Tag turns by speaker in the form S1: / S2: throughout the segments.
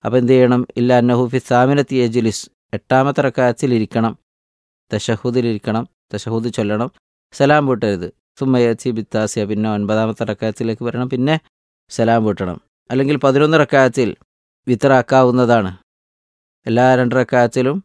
S1: അപ്പോൾ എന്ത് ചെയ്യണം ഇല്ല അന്നഹുഫി സാമിനത്തി എജുലിസ് എട്ടാമത്തെ റക്കാത്തിൽ ഇരിക്കണം തഷഹുദിലിരിക്കണം തഷഹുദ് ചൊല്ലണം സലാം വീട്ടരുത് സുമ്മയച്ചി ബിത്താസിയ പിന്നെ ഒൻപതാമത്തെ റക്കാത്തിലേക്ക് വരണം പിന്നെ സലാം വീട്ടണം അല്ലെങ്കിൽ പതിനൊന്ന് റക്കാത്തിൽ വിത്തറാക്കാവുന്നതാണ് എല്ലാ രണ്ട് റക്കാത്തിലും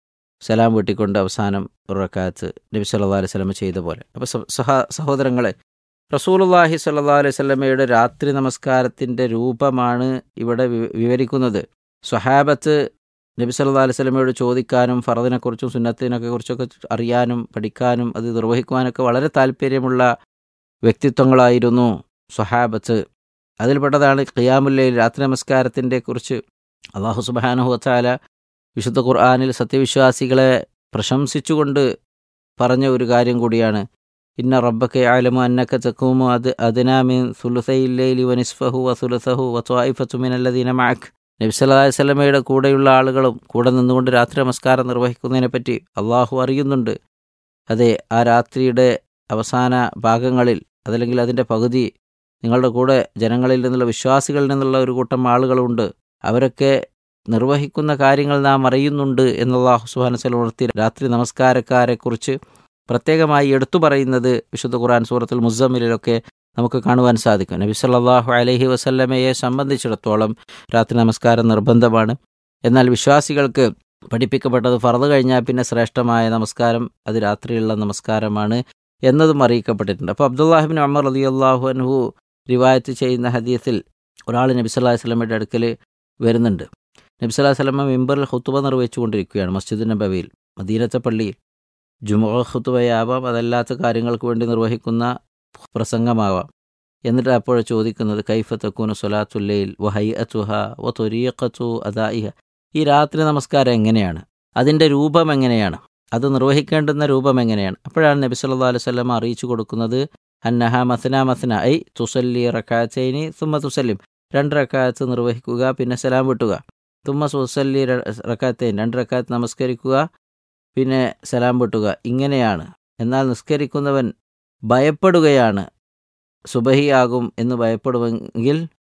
S1: സലാം വീട്ടിക്കൊണ്ട് അവസാനം ഒരു റക്കാത്ത് നബി സല്ലാ അലൈഹി സ്വലമ ചെയ്ത പോലെ അപ്പോൾ സഹ സഹോദരങ്ങളെ റസൂലുല്ലാഹി സല്ലാ അലൈഹി സ്വലമയുടെ രാത്രി നമസ്കാരത്തിൻ്റെ രൂപമാണ് ഇവിടെ വിവരിക്കുന്നത് സ്വഹാബത്ത് നബി സല്ലാ അലൈഹി സ്വലമയോട് ചോദിക്കാനും ഫറദിനെക്കുറിച്ചും സുന്നത്തിനൊക്കെ കുറിച്ചൊക്കെ അറിയാനും പഠിക്കാനും അത് നിർവഹിക്കുവാനൊക്കെ വളരെ താല്പര്യമുള്ള വ്യക്തിത്വങ്ങളായിരുന്നു സ്വഹാബത്ത് അതിൽപ്പെട്ടതാണ് ഖിയാമുല്ലയിൽ രാത്രി നമസ്കാരത്തിൻ്റെ കുറിച്ച് അള്ളാഹു സുബാനുഹുത്താല വിശുദ്ധ ഖുർആാനിൽ സത്യവിശ്വാസികളെ പ്രശംസിച്ചുകൊണ്ട് പറഞ്ഞ ഒരു കാര്യം കൂടിയാണ് ഇന്ന റബ്ബക്കെ ആലമു അന്നക്ക ചക്കുമു അത് അദ്നാമിൻ സുലുസയില്ലൈലി വനിസ്ഫഹു വസുലുസഹു വസ്വായിഫത്തുമിനല്ലദീന മാക് നബി സല്ലല്ലാഹു അലൈഹി വസല്ലമയുടെ കൂടെയുള്ള ആളുകളും കൂടെ നിന്നുകൊണ്ട് രാത്രി നമസ്കാരം നിർവഹിക്കുന്നതിനെപ്പറ്റി അള്ളാഹു അറിയുന്നുണ്ട് അതെ ആ രാത്രിയുടെ അവസാന ഭാഗങ്ങളിൽ അതല്ലെങ്കിൽ അതിൻ്റെ പകുതി നിങ്ങളുടെ കൂടെ ജനങ്ങളിൽ നിന്നുള്ള വിശ്വാസികളിൽ നിന്നുള്ള ഒരു കൂട്ടം ആളുകളുണ്ട് അവരൊക്കെ നിർവഹിക്കുന്ന കാര്യങ്ങൾ നാം അറിയുന്നുണ്ട് എന്നുള്ള സുഹാന ഉണർത്തി രാത്രി നമസ്കാരക്കാരെക്കുറിച്ച് പ്രത്യേകമായി എടുത്തു പറയുന്നത് വിശുദ്ധ ഖുർആൻ സൂറത്തുൽ മുസമ്മിലൊക്കെ നമുക്ക് കാണുവാൻ സാധിക്കും നബി സല്ലാഹു അലഹി വസല്ലമയെ സംബന്ധിച്ചിടത്തോളം രാത്രി നമസ്കാരം നിർബന്ധമാണ് എന്നാൽ വിശ്വാസികൾക്ക് പഠിപ്പിക്കപ്പെട്ടത് ഫറത് കഴിഞ്ഞാൽ പിന്നെ ശ്രേഷ്ഠമായ നമസ്കാരം അത് രാത്രിയുള്ള നമസ്കാരമാണ് എന്നതും അറിയിക്കപ്പെട്ടിട്ടുണ്ട് അപ്പോൾ അബ്ദുല്ലാഹിബിൻ അമർ അലി അള്ളാഹു അൻഹു റിവായത്ത് ചെയ്യുന്ന ഹദീസിൽ ഒരാൾ നബി സല്ലാഹു വസ്ലമയുടെ അടുക്കൽ വരുന്നുണ്ട് നബി സല്ലാഹു വസ്ലമ മെമ്പറിൽ ഹുത്തുബ നിർവഹിച്ചുകൊണ്ടിരിക്കുകയാണ് മസ്ജിദ് നബവിയിൽ മദീനത്തെ പള്ളിയിൽ ജുമുഅ ഹുത്തുബയാവാം അതല്ലാത്ത കാര്യങ്ങൾക്ക് വേണ്ടി നിർവഹിക്കുന്ന പ്രസംഗമാവാം എന്നിട്ട് അപ്പോൾ ചോദിക്കുന്നത് കൈഫ തക്കൂന സൊലാത്തുല്ലയിൽ വഹൈ അത്തുഹ വ തൊരീഖത്തു അദായിഹ ഈ രാത്രി നമസ്കാരം എങ്ങനെയാണ് അതിൻ്റെ രൂപം എങ്ങനെയാണ് അത് നിർവഹിക്കേണ്ടുന്ന രൂപം എങ്ങനെയാണ് അപ്പോഴാണ് നബി സല്ലാ അലൈഹി സ്വലം അറിയിച്ചു കൊടുക്കുന്നത് അന്നഹ മസന മസന ഐ തുസല്ലി റക്കാച്ചൈനി തുമ്മ തുസല്ലിം രണ്ട് റക്കാത്ത് നിർവഹിക്കുക പിന്നെ സലാം വിട്ടുക തുമ്മ സുസല്ലി റക്കാത്തൈൻ രണ്ട് റക്കാത്ത് നമസ്കരിക്കുക പിന്നെ സലാം വിട്ടുക ഇങ്ങനെയാണ് എന്നാൽ നിസ്കരിക്കുന്നവൻ ഭയപ്പെടുകയാണ് സുബഹിയാകും എന്ന് ഭയപ്പെടുമെങ്കിൽ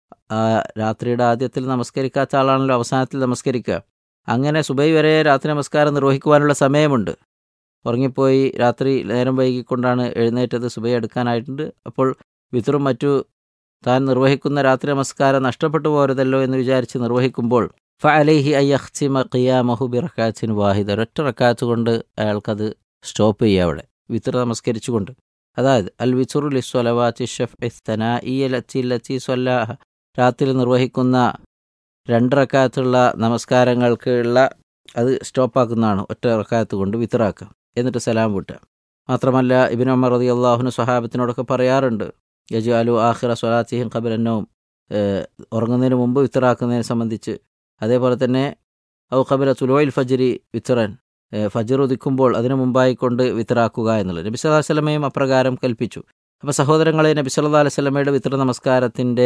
S1: രാത്രിയുടെ ആദ്യത്തിൽ നമസ്കരിക്കാത്ത ആളാണല്ലോ അവസാനത്തിൽ നമസ്കരിക്കുക അങ്ങനെ സുബഹി വരെ രാത്രി നമസ്കാരം നിർവഹിക്കുവാനുള്ള സമയമുണ്ട് ഉറങ്ങിപ്പോയി രാത്രി നേരം വൈകിക്കൊണ്ടാണ് എഴുന്നേറ്റത് സുബഹി എടുക്കാനായിട്ടുണ്ട് അപ്പോൾ വിത്തറും മറ്റു താൻ നിർവഹിക്കുന്ന രാത്രി നമസ്കാരം നഷ്ടപ്പെട്ടു പോരുതല്ലോ എന്ന് വിചാരിച്ച് നിർവഹിക്കുമ്പോൾ ഫഅലൈഹി അയ്യഹ്സിമ ഖിയാമഹു ബി റക്കാത്തിൻ വാഹിദ് ഒരൊറ്റ റക്കാത്ത് കൊണ്ട് അയാൾക്കത് സ്റ്റോപ്പ് ചെയ്യുക അവിടെ വിത്തർ നമസ്കരിച്ചുകൊണ്ട് അതായത് അൽ വിസുറു ലിസ്വലവാത്തി ഷഫ് ഇസ്തന ഈ ലച്ചി ലച്ചി സ്വല്ലാഹ രാത്രി നിർവഹിക്കുന്ന രണ്ട് റക്കാത്തുള്ള നമസ്കാരങ്ങൾക്കുള്ള അത് സ്റ്റോപ്പാക്കുന്നതാണ് ഒറ്റ റക്കാത്ത് കൊണ്ട് വിത്തറാക്കുക എന്നിട്ട് സലാം വിട്ടുക മാത്രമല്ല ഇബിൻ അമർ റതി അള്ളാഹുന് സ്വഹാബത്തിനോടൊക്കെ പറയാറുണ്ട് യജു അലു ആഹിറ സ്വലാത്തിഹിം ഖബരന്നവും ഉറങ്ങുന്നതിന് മുമ്പ് വിത്തറാക്കുന്നതിനെ സംബന്ധിച്ച് അതേപോലെ തന്നെ ഔ ഖബര തുലോയിൽ ഫജരി വിത്തറൻ ഫജർ ഉദിക്കുമ്പോൾ അതിനു മുമ്പായി കൊണ്ട് വിത്തറാക്കുക എന്നുള്ളത് നബി സല്ലാ വല്ലമയും അപ്രകാരം കൽപ്പിച്ചു അപ്പോൾ സഹോദരങ്ങളെ നബി സല്ലാ അലൈഹി സ്വലമയുടെ വിത്ര നമസ്കാരത്തിൻ്റെ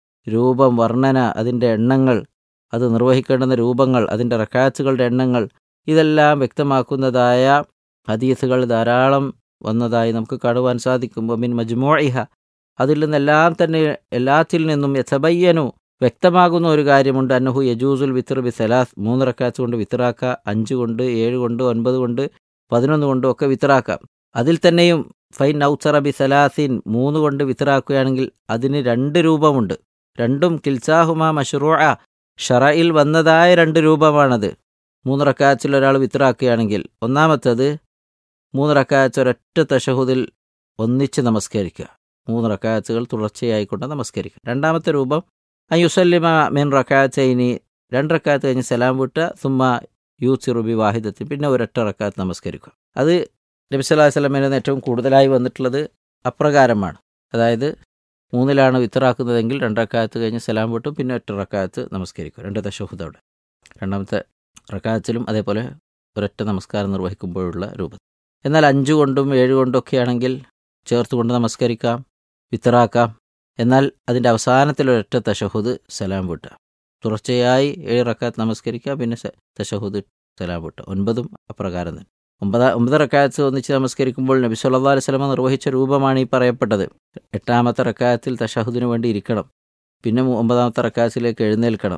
S1: രൂപം വർണ്ണന അതിൻ്റെ എണ്ണങ്ങൾ അത് നിർവഹിക്കേണ്ടുന്ന രൂപങ്ങൾ അതിൻ്റെ റക്കാത്തുകളുടെ എണ്ണങ്ങൾ ഇതെല്ലാം വ്യക്തമാക്കുന്നതായ ഹദീസുകൾ ധാരാളം വന്നതായി നമുക്ക് കാണുവാൻ സാധിക്കും മിൻ മജ്മോഇഹ അതിൽ നിന്നെല്ലാം തന്നെ എല്ലാത്തിൽ നിന്നും യഥബയ്യനു വ്യക്തമാകുന്ന ഒരു കാര്യമുണ്ട് അന്നഹു യജൂസുൽ വിത്തർ ബി സലാസ് മൂന്ന് റക്കാത്ത് കൊണ്ട് വിത്തറാക്കാം അഞ്ച് കൊണ്ട് ഏഴ് കൊണ്ട് ഒൻപത് കൊണ്ട് പതിനൊന്ന് കൊണ്ടും ഒക്കെ വിത്തറാക്കാം അതിൽ തന്നെയും ഫൈൻ നൗസറ ബി സലാസിൻ മൂന്ന് കൊണ്ട് വിത്തറാക്കുകയാണെങ്കിൽ അതിന് രണ്ട് രൂപമുണ്ട് രണ്ടും കിൽസാഹുമ മഷ്റൂഅ ഷറയിൽ വന്നതായ രണ്ട് രൂപമാണത് മൂന്ന് റക്കാച്ചിൽ ഒരാൾ വിത്തറാക്കുകയാണെങ്കിൽ ഒന്നാമത്തത് മൂന്ന് റക്കാച്ച് ഒരൊറ്റ തഷഹുദിൽ ഒന്നിച്ച് നമസ്കരിക്കുക മൂന്ന് റക്കാച്ചുകൾ തുടർച്ചയായിക്കൊണ്ട് നമസ്കരിക്കുക രണ്ടാമത്തെ രൂപം അയുസല്ലിമ മിൻ റക്കാച്ചൈനി രണ്ട് റക്കാത്ത് കഴിഞ്ഞ് സലാം വിട്ട സുമ്മ യൂത്ത് റുബി വാഹിദത്തിൽ പിന്നെ ഒരൊറ്റ റക്കാത്ത് നമസ്കരിക്കുക അത് നബി സല്ലല്ലാഹു അലൈഹി വസല്ലമയിൽ ഏറ്റവും കൂടുതലായി വന്നിട്ടുള്ളത് അപ്രകാരമാണ് അതായത് മൂന്നിലാണ് വിത്തറാക്കുന്നതെങ്കിൽ രണ്ട് റക്കാത്ത് കഴിഞ്ഞ് സലാം വിട്ടും പിന്നെ ഒറ്റ റക്കാത്ത് നമസ്കരിക്കും രണ്ട് തഷഹുദ് അവിടെ രണ്ടാമത്തെ റക്കാത്തിലും അതേപോലെ ഒരൊറ്റ നമസ്കാരം നിർവഹിക്കുമ്പോഴുള്ള രൂപം എന്നാൽ അഞ്ച് കൊണ്ടും ഏഴ് കൊണ്ടും ഒക്കെ ആണെങ്കിൽ ചേർത്തുകൊണ്ട് നമസ്കരിക്കാം വിത്തറാക്കാം എന്നാൽ അതിൻ്റെ അവസാനത്തിൽ ഒരൊറ്റ തഷഹുദ് സലാം വിട്ടുക തുടർച്ചയായി ഏഴ് റക്കാത്ത് നമസ്കരിക്കുക പിന്നെ തഷഹുദ് സലാം വിട്ടുക ഒൻപതും അപ്രകാരം തന്നെ ഒമ്പതാ ഒമ്പത് റക്കാത്ത് ഒന്നിച്ച് നമസ്കരിക്കുമ്പോൾ നബി സല്ലാ അലൈഹി സ്വലമ നിർവഹിച്ച രൂപമാണ് ഈ പറയപ്പെട്ടത് എട്ടാമത്തെ റക്കാത്തിൽ തഷഹുദിന് വേണ്ടി ഇരിക്കണം പിന്നെ ഒമ്പതാമത്തെ റക്കാത്തിലേക്ക് എഴുന്നേൽക്കണം